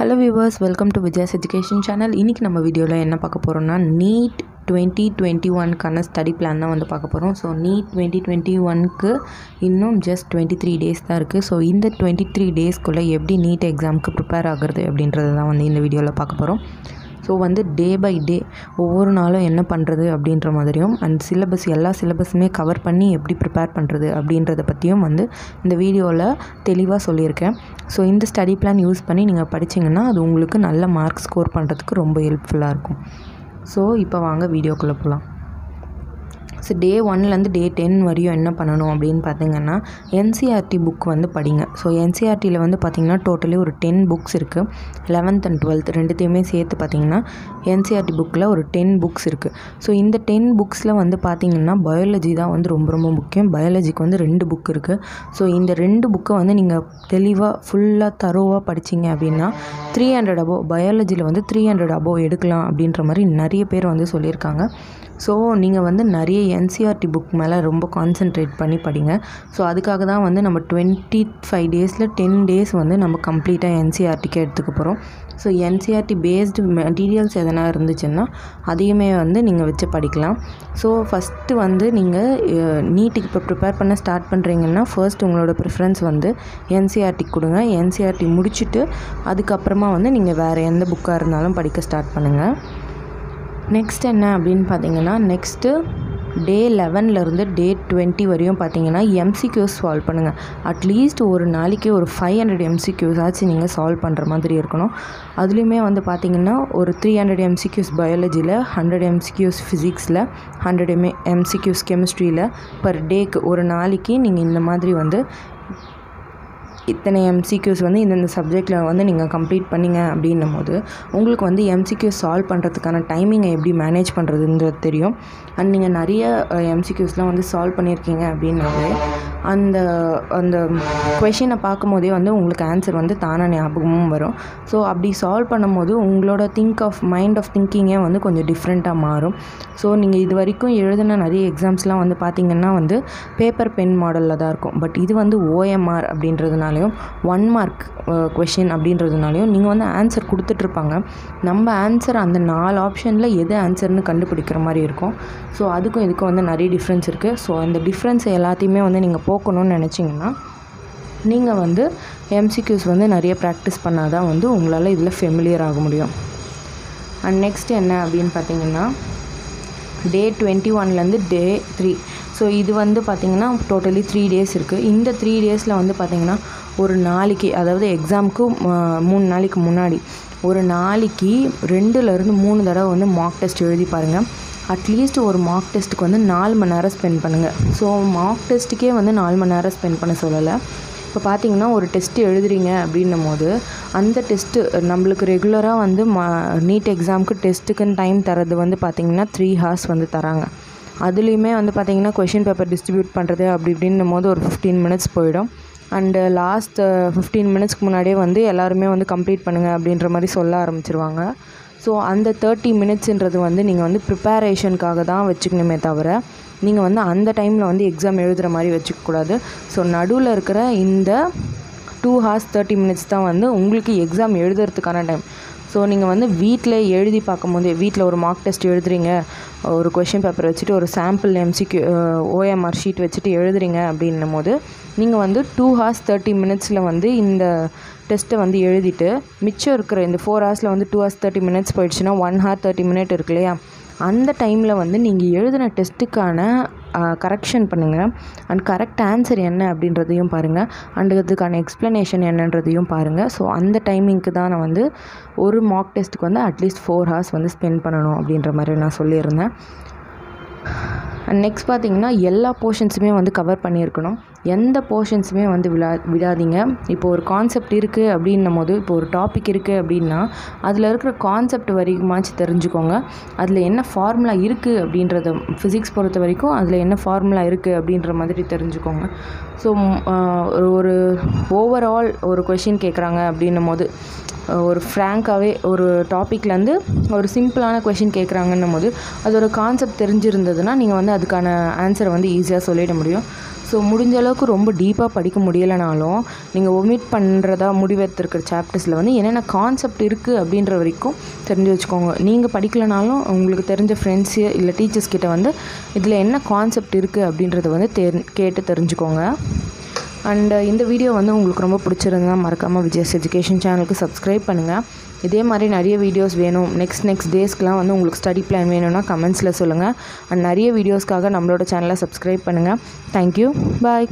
hello viewers welcome to Vijaya's education channel இன்றைக்கி நம்ம வீடியோவில் என்ன பார்க்க போகிறோம்னா நீட் டுவெண்ட்டி டுவெண்ட்டி ஒன்க்கான ஸ்டடி பிளான் தான் வந்து பார்க்க போகிறோம் ஸோ நீட் டுவெண்ட்டி டுவெண்ட்டி ஒன்க்கு இன்னும் ஜஸ்ட் டுவெண்ட்டி த்ரீ டேஸ் தான் இருக்குது ஸோ இந்த டுவெண்ட்டி த்ரீ டேஸ்க்குள்ளே எப்படி நீட் எக்ஸாமுக்கு ப்ரிப்பேர் ஆகுறது அப்படின்றது தான் வந்து இந்த வீடியோவில் பார்க்க போகிறோம் ஸோ வந்து டே பை டே ஒவ்வொரு நாளும் என்ன பண்ணுறது அப்படின்ற மாதிரியும் அண்ட் சிலபஸ் எல்லா சிலபஸுமே கவர் பண்ணி எப்படி ப்ரிப்பேர் பண்ணுறது அப்படின்றத பற்றியும் வந்து இந்த வீடியோவில் தெளிவாக சொல்லியிருக்கேன் ஸோ இந்த ஸ்டடி பிளான் யூஸ் பண்ணி நீங்கள் படிச்சிங்கன்னா அது உங்களுக்கு நல்ல மார்க் ஸ்கோர் பண்ணுறதுக்கு ரொம்ப ஹெல்ப்ஃபுல்லாக இருக்கும் ஸோ இப்போ வாங்க வீடியோக்குள்ளே போகலாம் ஸோ டே ஒன்லேருந்து டே டென் வரையும் என்ன பண்ணணும் அப்படின்னு பார்த்தீங்கன்னா என்சிஆர்டி புக் வந்து படிங்க ஸோ என்சிஆர்டியில் வந்து பார்த்திங்கன்னா டோட்டலி ஒரு டென் புக்ஸ் இருக்குது லெவன்த் அண்ட் டுவெல்த் ரெண்டுத்தையுமே சேர்த்து பார்த்திங்கன்னா என்சிஆர்டி புக்கில் ஒரு டென் புக்ஸ் இருக்குது ஸோ இந்த டென் புக்ஸில் வந்து பார்த்திங்கன்னா பயாலஜி தான் வந்து ரொம்ப ரொம்ப முக்கியம் பயாலஜிக்கு வந்து ரெண்டு புக் இருக்குது ஸோ இந்த ரெண்டு புக்கை வந்து நீங்கள் தெளிவாக ஃபுல்லாக தரோவாக படிச்சிங்க அப்படின்னா த்ரீ ஹண்ட்ரட் அபோவ் பயாலஜியில் வந்து த்ரீ ஹண்ட்ரட் அபோவ் எடுக்கலாம் அப்படின்ற மாதிரி நிறைய பேர் வந்து சொல்லியிருக்காங்க ஸோ நீங்கள் வந்து நிறைய என்சிஆர்டி புக் மேலே ரொம்ப கான்சென்ட்ரேட் பண்ணி படிங்க ஸோ அதுக்காக தான் வந்து நம்ம டுவெண்ட்டி ஃபைவ் டேஸில் டென் டேஸ் வந்து நம்ம கம்ப்ளீட்டாக என்சிஆர்டிக்கு எடுத்துக்க போகிறோம் ஸோ என்சிஆர்டி பேஸ்டு மெட்டீரியல்ஸ் எதனா இருந்துச்சுன்னா அதையுமே வந்து நீங்கள் வச்சு படிக்கலாம் ஸோ ஃபஸ்ட்டு வந்து நீங்கள் நீட்டுக்கு இப்போ ப்ரிப்பேர் பண்ண ஸ்டார்ட் பண்ணுறீங்கன்னா ஃபர்ஸ்ட் உங்களோட ப்ரிஃபரன்ஸ் வந்து என்சிஆர்டி கொடுங்க என்சிஆர்டி முடிச்சுட்டு அதுக்கப்புறமா வந்து நீங்கள் வேறு எந்த புக்காக இருந்தாலும் படிக்க ஸ்டார்ட் பண்ணுங்கள் நெக்ஸ்ட் என்ன அப்படின்னு பார்த்தீங்கன்னா நெக்ஸ்ட்டு டே லெவன்லேருந்து டே டுவெண்ட்டி வரையும் பார்த்தீங்கன்னா எம்சிக்யூஸ் சால்வ் பண்ணுங்கள் அட்லீஸ்ட் ஒரு நாளைக்கு ஒரு ஃபைவ் ஹண்ட்ரட் எம்சிக்யூஸ் ஆச்சு நீங்கள் சால்வ் பண்ணுற மாதிரி இருக்கணும் அதுலேயுமே வந்து பார்த்தீங்கன்னா ஒரு த்ரீ ஹண்ட்ரட் எம்சிக்யூஸ் பயாலஜியில் ஹண்ட்ரட் எம்சிக்யூஸ் ஃபிசிக்ஸில் ஹண்ட்ரட் எம்ஏ எம்சிக்யூஸ் கெமிஸ்ட்ரியில் பர் டேக்கு ஒரு நாளைக்கு நீங்கள் இந்த மாதிரி வந்து இத்தனை எம்சிக்யூஸ் வந்து இந்தந்த சப்ஜெக்டில் வந்து நீங்கள் கம்ப்ளீட் பண்ணிங்க அப்படின்னும் போது உங்களுக்கு வந்து எம்சிக்யூஸ் சால்வ் பண்ணுறதுக்கான டைமிங்கை எப்படி மேனேஜ் பண்ணுறதுன்றது தெரியும் அண்ட் நீங்கள் நிறைய எம்சிக்யூஸ்லாம் வந்து சால்வ் பண்ணியிருக்கீங்க அப்படின்னாவே அந்த அந்த கொஷினை பார்க்கும்போதே வந்து உங்களுக்கு ஆன்சர் வந்து தானாக ஞாபகமும் வரும் ஸோ அப்படி சால்வ் பண்ணும்போது உங்களோட திங்க் ஆஃப் மைண்ட் ஆஃப் திங்கிங்கே வந்து கொஞ்சம் டிஃப்ரெண்ட்டாக மாறும் ஸோ நீங்கள் இது வரைக்கும் எழுதின நிறைய எக்ஸாம்ஸ்லாம் வந்து பார்த்திங்கன்னா வந்து பேப்பர் பென் மாடலில் தான் இருக்கும் பட் இது வந்து ஓஎம்ஆர் அப்படின்றதுனாலையும் ஒன் மார்க் கொஷின் அப்படின்றதுனாலையும் நீங்கள் வந்து ஆன்சர் கொடுத்துட்ருப்பாங்க நம்ம ஆன்சர் அந்த நாலு ஆப்ஷனில் எது ஆன்சர்னு கண்டுபிடிக்கிற மாதிரி இருக்கும் ஸோ அதுக்கும் இதுக்கும் வந்து நிறைய டிஃப்ரென்ஸ் இருக்குது ஸோ அந்த டிஃப்ரென்ஸ் எல்லாத்தையுமே வந்து நீங்கள் போக்கணும்னு நினச்சிங்கன்னா நீங்கள் வந்து எம்சிக்யூஸ் வந்து நிறைய ப்ராக்டிஸ் பண்ணால் தான் வந்து உங்களால் இதில் ஃபெமிலியர் ஆக முடியும் அண்ட் நெக்ஸ்ட் என்ன அப்படின்னு பார்த்தீங்கன்னா டே டுவெண்ட்டி ஒன்லேருந்து டே த்ரீ ஸோ இது வந்து பார்த்திங்கன்னா டோட்டலி த்ரீ டேஸ் இருக்குது இந்த த்ரீ டேஸில் வந்து பார்த்திங்கன்னா ஒரு நாளைக்கு அதாவது எக்ஸாமுக்கு மூணு நாளைக்கு முன்னாடி ஒரு நாளைக்கு ரெண்டுலேருந்து மூணு தடவை வந்து மார்க் டெஸ்ட் எழுதி பாருங்கள் அட்லீஸ்ட் ஒரு மார்க் டெஸ்ட்டுக்கு வந்து நாலு மணி நேரம் ஸ்பெண்ட் பண்ணுங்கள் ஸோ மார்க் டெஸ்ட்டுக்கே வந்து நாலு மணி நேரம் ஸ்பெண்ட் பண்ண சொல்லலை இப்போ பார்த்தீங்கன்னா ஒரு டெஸ்ட்டு எழுதுறீங்க அப்படின்னும் போது அந்த டெஸ்ட்டு நம்மளுக்கு ரெகுலராக வந்து மா நீட் எக்ஸாமுக்கு டெஸ்ட்டுக்குன்னு டைம் தரது வந்து பார்த்திங்கன்னா த்ரீ ஹார்ஸ் வந்து தராங்க அதுலேயுமே வந்து பார்த்திங்கன்னா கொஷின் பேப்பர் டிஸ்ட்ரிபியூட் பண்ணுறது அப்படி இப்படின்னும் போது ஒரு ஃபிஃப்டீன் மினிட்ஸ் போயிடும் அண்டு லாஸ்ட் ஃபிஃப்டீன் மினிட்ஸ்க்கு முன்னாடியே வந்து எல்லாருமே வந்து கம்ப்ளீட் பண்ணுங்கள் அப்படின்ற மாதிரி சொல்ல ஆரம்பிச்சிருவாங்க ஸோ அந்த தேர்ட்டி மினிட்ஸுன்றது வந்து நீங்கள் வந்து ப்ரிப்பரேஷனுக்காக தான் வச்சுக்கணுமே தவிர நீங்கள் வந்து அந்த டைமில் வந்து எக்ஸாம் எழுதுகிற மாதிரி வச்சுக்கக்கூடாது ஸோ நடுவில் இருக்கிற இந்த டூ ஹார்ஸ் தேர்ட்டி மினிட்ஸ் தான் வந்து உங்களுக்கு எக்ஸாம் எழுதுறதுக்கான டைம் ஸோ நீங்கள் வந்து வீட்டில் எழுதி பார்க்கும்போது வீட்டில் ஒரு மார்க் டெஸ்ட் எழுதுறீங்க ஒரு கொஷின் பேப்பர் வச்சுட்டு ஒரு சாம்பிள் எம்சிக்யூ ஓஎம்ஆர் ஷீட் வச்சுட்டு எழுதுறீங்க அப்படின்னும் போது நீங்கள் வந்து டூ ஹார்ஸ் தேர்ட்டி மினிட்ஸில் வந்து இந்த டெஸ்ட்டை வந்து எழுதிட்டு மிச்சம் இருக்கிற இந்த ஃபோர் ஹவர்ஸில் வந்து டூ ஹவர்ஸ் தேர்ட்டி மினிட்ஸ் போயிடுச்சுன்னா ஒன் ஹார் தேர்ட்டி மினிட் இருக்கு இல்லையா அந்த டைமில் வந்து நீங்கள் எழுதின டெஸ்ட்டுக்கான கரெக்ஷன் பண்ணுங்கள் அண்ட் கரெக்ட் ஆன்சர் என்ன அப்படின்றதையும் பாருங்கள் அண்ட் அதுக்கான எக்ஸ்ப்ளனேஷன் என்னன்றதையும் பாருங்கள் ஸோ அந்த டைமிங்க்கு தான் நான் வந்து ஒரு மார்க் டெஸ்ட்டுக்கு வந்து அட்லீஸ்ட் ஃபோர் ஹவர்ஸ் வந்து ஸ்பெண்ட் பண்ணணும் அப்படின்ற மாதிரி நான் சொல்லியிருந்தேன் அண்ட் நெக்ஸ்ட் பார்த்தீங்கன்னா எல்லா போர்ஷன்ஸுமே வந்து கவர் பண்ணியிருக்கணும் எந்த போர்ஷன்ஸுமே வந்து விழா விடாதீங்க இப்போ ஒரு கான்செப்ட் இருக்குது அப்படின்னும் போது இப்போ ஒரு டாபிக் இருக்குது அப்படின்னா அதில் இருக்கிற கான்செப்ட் வரைக்குமாச்சு தெரிஞ்சுக்கோங்க அதில் என்ன ஃபார்முலா இருக்குது அப்படின்றத ஃபிசிக்ஸ் பொறுத்த வரைக்கும் அதில் என்ன ஃபார்முலா இருக்குது அப்படின்ற மாதிரி தெரிஞ்சுக்கோங்க ஸோ ஒரு ஓவரால் ஒரு கொஷின் கேட்குறாங்க அப்படின்னும் போது ஒரு ஃப்ராங்காகவே ஒரு டாப்பிக்லேருந்து ஒரு சிம்பிளான கொஷின் கேட்குறாங்கன்னும் போது அதோட கான்செப்ட் தெரிஞ்சிருந்ததுன்னா நீங்கள் வந்து அதுக்கான ஆன்சரை வந்து ஈஸியாக சொல்லிட முடியும் ஸோ முடிஞ்ச அளவுக்கு ரொம்ப டீப்பாக படிக்க முடியலைனாலும் நீங்கள் ஒமிட் பண்ணுறதா முடிவெடுத்திருக்கிற சாப்டர்ஸில் வந்து என்னென்ன கான்செப்ட் இருக்குது அப்படின்ற வரைக்கும் தெரிஞ்சு வச்சுக்கோங்க நீங்கள் படிக்கலைனாலும் உங்களுக்கு தெரிஞ்ச ஃப்ரெண்ட்ஸு இல்லை டீச்சர்ஸ் கிட்ட வந்து இதில் என்ன கான்செப்ட் இருக்குது அப்படின்றத வந்து தெரி கேட்டு தெரிஞ்சுக்கோங்க அண்டு இந்த வீடியோ வந்து உங்களுக்கு ரொம்ப பிடிச்சிருந்தா மறக்காமல் விஜயஸ் எஜுகேஷன் சேனலுக்கு சப்ஸ்கிரைப் பண்ணுங்கள் இதே மாதிரி நிறைய வீடியோஸ் வேணும் நெக்ஸ்ட் நெக்ஸ்ட் டேஸ்க்கெலாம் வந்து உங்களுக்கு ஸ்டடி பிளான் வேணும்னா கமெண்ட்ஸில் சொல்லுங்கள் அண்ட் நிறைய வீடியோஸ்க்காக நம்மளோட சேனலை சப்ஸ்கிரைப் பண்ணுங்கள் தேங்க்யூ பாய்